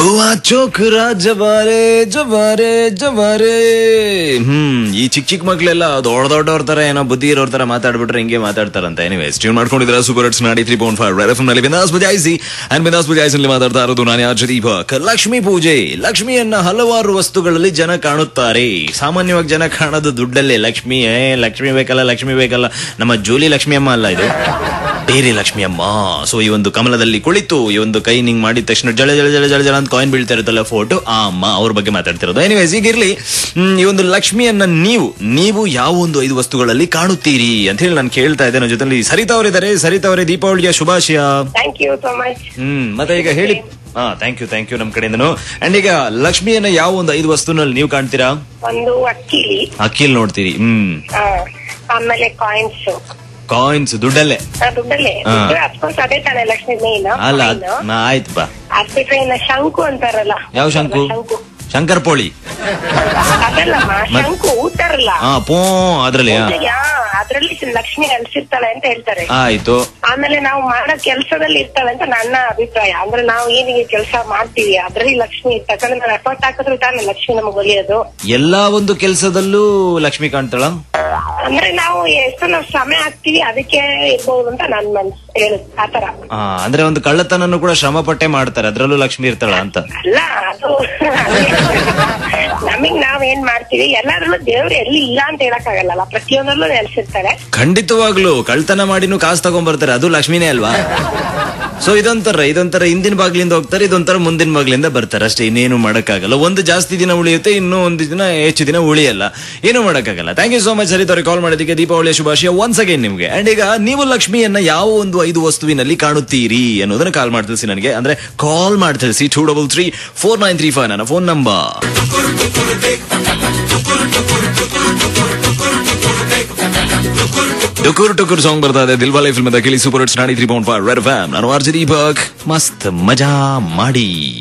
ಹೂವ ಚೋಕರ ಜವಾರೆ ಜವಾರೆ ಜವಾರೆ ಹ್ಮ್ ಈ ಚಿಕ್ಕ ಚಿಕ್ಕ ಮಕ್ಳೆಲ್ಲ ದೊಡ್ಡ ದೊಡ್ಡವ್ರ ತರ ಏನೋ ಬುದ್ಧಿ ಇರೋರ್ ತರ ಮಾತಾಡ್ಬಿಟ್ರೆ ಹಿಂಗೆ ಮಾತಾಡ್ತಾರಂತ ಎನಿವೆ ಟ್ಯೂನ್ ಮಾಡ್ಕೊಂಡಿದ್ರ ಸೂಪರ್ ಹಟ್ಸ್ ನಾಡಿ three point five red F ನಲ್ಲಿ ಬಿಂದಾಸ್ ಬುಜಾಯಿಸಿ ಅಂಡ್ ಬಿಂದಾಸ್ ಬುಜಾಯಿಸಿ ಮಾತಾಡ್ತಾ ಇರೋದು ನಾನು ಯಾರ್ ದೀಪಕ್ ಲಕ್ಷ್ಮೀ ಪೂಜೆ ಲಕ್ಷ್ಮಿಯನ್ನ ಹಲವಾರು ವಸ್ತುಗಳಲ್ಲಿ ಜನ ಕಾಣುತ್ತಾರೆ ಸಾಮಾನ್ಯವಾಗಿ ಜನ ಕಾಣೋದು ದುಡ್ಡಲ್ಲೇ ಲಕ್ಷ್ಮಿ ಏ ಲಕ್ಷ್ಮಿ ಬೇಕಲ್ಲ ಲಕ್ಷ್ಮಿ ಬೇಕಲ್ಲ ನಮ್ಮ ಜೋಲಿ ಲಕ್ಷ್ಮಿ ಅಮ್ಮ ಅಲ್ಲ ಇದು ಬೇರೆ ಲಕ್ಷ್ಮಿ ಅಮ್ಮ ಸೊ ಈ ಒಂದು ಕಮಲದಲ್ಲಿ ಕುಳಿತು ಈ ಒಂದು ಕೈ ನಿಂಗ್ ಮಾಡಿದ ತಕ್ಷಣ ಜಳ ಜಳ ಜಳ ಜಳ ಜಳ ಅಂತ ಕಾಯಿನ್ ಬೀಳ್ತಾ ಇರುತ್ತಲ್ಲ ಫೋಟೋ ಆ ಅಮ್ಮ ಅವ್ರ ಬಗ್ಗೆ ಮಾತಾಡ್ತಿರೋದು ಎನಿವೇಸ್ ಈಗ ಇರ್ಲಿ ಹ್ಮ್, ಈ ಒಂದು ಲಕ್ಷ್ಮಿಯನ್ನ ನೀವು ನೀವು ಯಾವ ಒಂದು ಐದು ವಸ್ತುಗಳಲ್ಲಿ ಕಾಣುತ್ತೀರಿ ಅಂತ ಹೇಳಿ ನಾನು ಕೇಳ್ತಾ ಇದ್ದೆ ನನ್ನ ಜೊತೆಲಿ ಸರಿತಾ ಅವರಿದ್ದಾರೆ ಸರಿತಾ ಅವರೇ ದೀಪಾವಳಿಯ ಶುಭಾಶಯ thank you so much hmm ಮತ್ತೆ ಈಗ ಹೇಳಿ ಹಾ ಥ್ಯಾಂಕ್ ಯು ಥ್ಯಾಂಕ್ ಯು ನಮ್ ಕಡೆಯಿಂದನು ಅಂಡ್ ಈಗ ಲಕ್ಷ್ಮಿಯನ್ನ ಯಾವ ಒಂದು ಐದು ವಸ್ತುನಲ್ಲಿ ನೀವು ಕಾಣ್ತೀರಾ ಒಂದು ಅಕ್ಕಿಲಿ ಅಕ್ಕಿಲ್ ನೋಡ್ತೀರಿ ಹ್ಮ್ ಆ, ಆಮೇಲೆ ಕಾಯಿನ್ಸ್ ಕಾಯಿನ್ಸ್ ದುಡ್ಡಲ್ಲೇ ದುಡ್ಡಲ್ಲೇ ಹಾ. ಅಫ್ಕೋರ್ಸ್ ಅದೇ ತಾನೇ ಲಕ್ಷ್ಮಿ ಮೇನ್ ಅಲ್ಲ ಅದ್- ಹಾ, ಆಯ್ತು ಬಾ ಅದ್ ಬಿಟ್ರೆ ಇನ್ನ ಶಂಕು ಅಂತಾರಲ್ಲ ಯಾವ ಶಂಕು ಶಂಕು ಶಂಕರ್ ಪೋಳಿ ಅದಲ್ಲಮ್ಮ ಶಂಕು ಊತಾರಲ್ಲ ಹಾ ಪೋ ಅದ್ರಲ್ಲಿ ಹಾ. ಪೂಜೆಗೆ, ಆ, ಅದ್ರಲ್ಲಿ ಲಕ್ಷ್ಮಿ ನೆಲೆಸಿರ್ತಾಳೆ ಅಂತ ಹೇಳ್ತಾರೆ ಆಯ್ತು ಆಮೇಲೆ ನಾವು ಮಾಡೋ ಕೆಲಸದಲ್ಲಿ ಇರ್ತಾಳೆ ಅಂತ ನನ್ನ ಅಭಿಪ್ರಾಯ ಅಂದ್ರೆ ನಾವು ಏನಿಗೆ ಕೆಲಸ ಮಾಡ್ತೀವಿ ಅದ್ರಲ್ಲಿ ಲಕ್ಷ್ಮಿ ಯಾಕಂದ್ರೆ ನಾವು ಎಫರ್ಟ್ ಹಾಕಿದ್ರೆ ತಾನೇ ಲಕ್ಷ್ಮಿ ನಮಗೆ ಒಲಿಯೋದು ಎಲ್ಲಾ ಒಂದು ಕೆಲಸದಲ್ಲೂ ಲಕ್ಷ್ಮಿ ಕಾಣ್ತಾಳ ಅಂದ್ರೆ ನಾವು ಎಷ್ಟು ನಾವು ಶ್ರಮೆ ಹಾಕ್ತಿವಿ ಅದಕ್ಕೆ ಇರ್ಬೋದು ಅಂತ ನನ್ ಮನ್ಸ್ ಹೇಳುದು ಆತರ ಆ, ಅಂದ್ರೆ ಒಂದು ಕಳ್ಳತನನ್ನು ಕೂಡ ಶ್ರಮ ಪಟ್ಟೆ ಮಾಡ್ತಾರೆ ಅದ್ರಲ್ಲೂ ಲಕ್ಷ್ಮಿ ಇರ್ತಾಳ ಅಂತ ಅಲ್ಲ ಅದು ನಮಗ್ ನಾವ್ ಏನ್ ಮಾಡ್ತೀವಿ ಎಲ್ಲಾದ್ರಲ್ಲೂ ದೇವ್ರು ಎಲ್ಲಿ ಇಲ್ಲ ಅಂತ ಹೇಳಕ್ ಆಗಲ್ಲ ಪ್ರತಿಯೊಂದರಲ್ಲೂ ನೆಲೆಸಿರ್ತಾರೆ ಖಂಡಿತವಾಗ್ಲು ಕಳ್ತನ ಮಾಡಿನೂ ಕಾಸು ತಗೊಂಡ್ಬರ್ತಾರೆ ಅದು ಲಕ್ಷ್ಮಿನೇ ಅಲ್ವಾ ಸೊ ಇದೊಂಥರ ಇದೊಂಥರ ಹಿಂದಿನ ಬಾಗ್ಲಿಂದ ಹೋಗ್ತಾರೆ ಇದೊಂಥರ ಮುಂದಿನ ಬಾಗ್ಲಿಂದ ಬರ್ತಾರೆ ಅಷ್ಟೇ ಇನ್ನೇನು ಮಾಡಕ್ಕಾಗಲ್ಲ ಒಂದು ಜಾಸ್ತಿ ದಿನ ಉಳಿಯುತ್ತೆ ಇನ್ನೂ ಒಂದು ದಿನ ಹೆಚ್ಚು ದಿನ ಉಳಿಯಲ್ಲ ಏನು ಮಾಡಕ್ಕಾಗಲ್ಲ ಥ್ಯಾಂಕ್ ಯು ಸೋ ಮಚ್ ಸರಿತವ್ರೆ ಕಾಲ್ ಮಾಡೋದಕ್ಕೆ ದೀಪಾವಳಿಯ ಶುಭಾಶಯ ಒನ್ಸ್ ಅಗೇನ್ ನಿಮ್ಗೆ ಅಂಡ್ ಈಗ ನೀವು ಲಕ್ಷ್ಮಿಯನ್ನ ಯಾವ ಒಂದು ಐದು ವಸ್ತುವಿನಲ್ಲಿ ಕಾಣುತ್ತೀರಿ ಅನ್ನೋದನ್ನ ಕಾಲ್ ಮಾಡಿ ತಿಳಿಸಿ ನನಗೆ ಅಂದ್ರೆ ಕಾಲ್ ಮಾಡಿ ತಿಳಿಸಿ two double three four nine three five ನನ್ನ phone number Tukur Tukur song ಬರ್ತಾ ಇದೆ ದಿಲ್ವಾಲೆ ಫಿಲ್ಮ್ ಕೇಳಿ ಸೂಪರ್ ಹಿಟ್ಸ್ ನಾಡಿ three point five red FM ನಾನು ಆರ್ಜಿ ದೀಪಕ್ ಮಸ್ತ್ ಮಜಾ ಮಾಡಿ